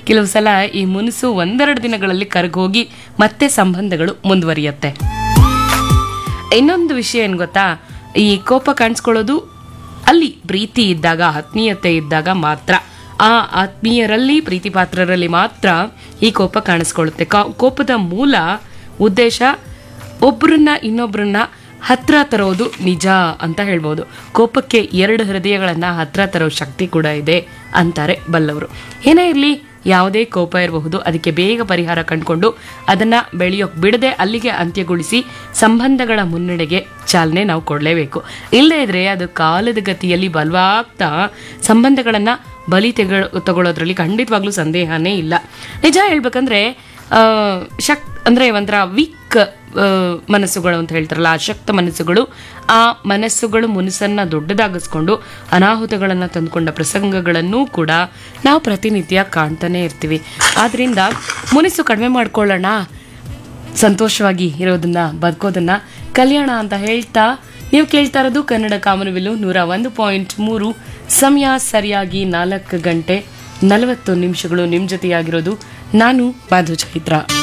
ಕೆಲವು ಸಲ ಈ ಮುನಿಸು ಒಂದೆರಡು ದಿನಗಳಲ್ಲಿ ಕರಗೋಗಿ ಮತ್ತೆ ಸಂಬಂಧಗಳು ಮುಂದುವರಿಯುತ್ತೆ ಇನ್ನೊಂದು ವಿಷಯ ಏನು ಗೊತ್ತಾ ಈ ಕೋಪ ಕಾಣಿಸ್ಕೊಳ್ಳೋದು ಅಲ್ಲಿ ಪ್ರೀತಿ ಇದ್ದಾಗ ಆತ್ಮೀಯತೆ ಇದ್ದಾಗ ಮಾತ್ರ ಆ ಆತ್ಮೀಯರಲ್ಲಿ ಪ್ರೀತಿ ಪಾತ್ರರಲ್ಲಿ ಮಾತ್ರ ಈ ಕೋಪ ಕಾಣಿಸ್ಕೊಳ್ಳುತ್ತೆ ಕಾ- ಕೋಪದ ಮೂಲ ಉದ್ದೇಶ ಒಬ್ಬರನ್ನ ಇನ್ನೊಬ್ಬರನ್ನ ಹತ್ರ ತರೋದು ನಿಜ ಅಂತ ಹೇಳ್ಬೋದು ಕೋಪಕ್ಕೆ ಎರಡು ಹೃದಯಗಳನ್ನ ಹತ್ರ ತರೋ ಶಕ್ತಿ ಕೂಡ ಇದೆ ಅಂತಾರೆ ಬಲ್ಲವರು ಏನೇ ಇರಲಿ ಯಾವುದೇ ಕೋಪ ಇರಬಹುದು ಅದಕ್ಕೆ ಬೇಗ ಪರಿಹಾರ ಕಂಡುಕೊಂಡು ಅದನ್ನ ಬೆಳೆಯೋಕ್ ಬಿಡದೆ ಅಲ್ಲಿಗೆ ಅಂತ್ಯಗೊಳಿಸಿ ಸಂಬಂಧಗಳ ಮುನ್ನಡೆಗೆ ಚಾಲನೆ ನಾವು ಕೊಡಲೇಬೇಕು ಇಲ್ಲದೇ ಇದ್ರೆ ಅದು ಕಾಲದ ಗತಿಯಲ್ಲಿ ಬಲವಾಗ್ತಾ ಸಂಬಂಧಗಳನ್ನ ಬಲಿ ತೆಗ ತಗೊಳ್ಳೋದ್ರಲ್ಲಿ ಖಂಡಿತವಾಗ್ಲೂ ಸಂದೇಹನೇ ಇಲ್ಲ ನಿಜ ಹೇಳ್ಬೇಕಂದ್ರೆ ಆ, ಶಕ್ ಅಂದ್ರೆ ಒಂಥರ ವೀಕ್ ಮನಸ್ಸುಗಳು ಅಂತ ಹೇಳ್ತಾರಲ್ಲ ಅಶಕ್ತ ಮನಸ್ಸುಗಳು ಆ ಮನಸ್ಸುಗಳು ಮುನಸನ್ನ ದೊಡ್ಡದಾಗಿಸ್ಕೊಂಡು ಅನಾಹುತಗಳನ್ನು ತಂದುಕೊಂಡ ಪ್ರಸಂಗಗಳನ್ನೂ ಕೂಡ ನಾವು ಪ್ರತಿನಿತ್ಯ ಕಾಣ್ತಾನೆ ಇರ್ತೀವಿ ಆದ್ರಿಂದ ಮುನಿಸು ಕಡಿಮೆ ಮಾಡ್ಕೊಳ್ಳೋಣ ಸಂತೋಷವಾಗಿ ಇರೋದನ್ನ ಬದುಕೋದನ್ನ ಕಲ್ಯಾಣ ಅಂತ ಹೇಳ್ತಾ ನೀವು ಕೇಳ್ತಾ ಇರೋದು ಕನ್ನಡ ಕಾಮನಬಿಲ್ಲು ನೂರ ಒಂದು ಪಾಯಿಂಟ್ ಮೂರು ಸಮಯ ಸರಿಯಾಗಿ ನಾಲ್ಕು ಗಂಟೆ ನಲವತ್ತು ನಿಮಿಷಗಳು ನಿಮ್ಮ ಜೊತೆಯಾಗಿರೋದು ನಾನು ಮಾಧು ಚೈತ್ರ